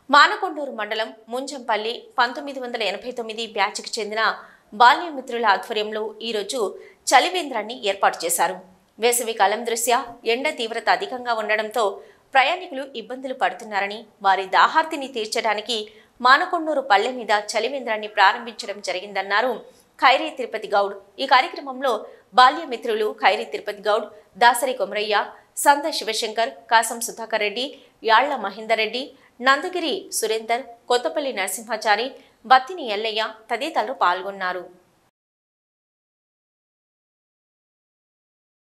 మానకొండూరు మండలం ముంజంపల్లి పంతొమ్మిది వందల ఎనభై తొమ్మిది బ్యాచ్కి చెందిన బాల్యమిత్రుల ఆధ్వర్యంలో ఈరోజు చలివేంద్రాన్ని ఏర్పాటు చేశారు వేసవి కాలం దృష్ట్యా ఎండ తీవ్రత అధికంగా ఉండడంతో ప్రయాణికులు ఇబ్బందులు పడుతున్నారని వారి దాహార్తిని తీర్చడానికి మానకొండూరు పల్లె మీద చలివేంద్రాన్ని ప్రారంభించడం జరిగిందన్నారు ఖైరీ తిరుపతి గౌడ్ ఈ కార్యక్రమంలో బాల్యమిత్రులు ఖైరీ తిరుపతి గౌడ్ దాసరి కొమరయ్య సంద శివశంకర్ కాసం సుధాకర్ రెడ్డి యాళ్ల మహేందర్ రెడ్డి నందగిరి సురేందర్ కొత్తపల్లి నరసింహాచారి బత్తిని ఎల్లయ్య తదితరులు పాల్గొన్నారు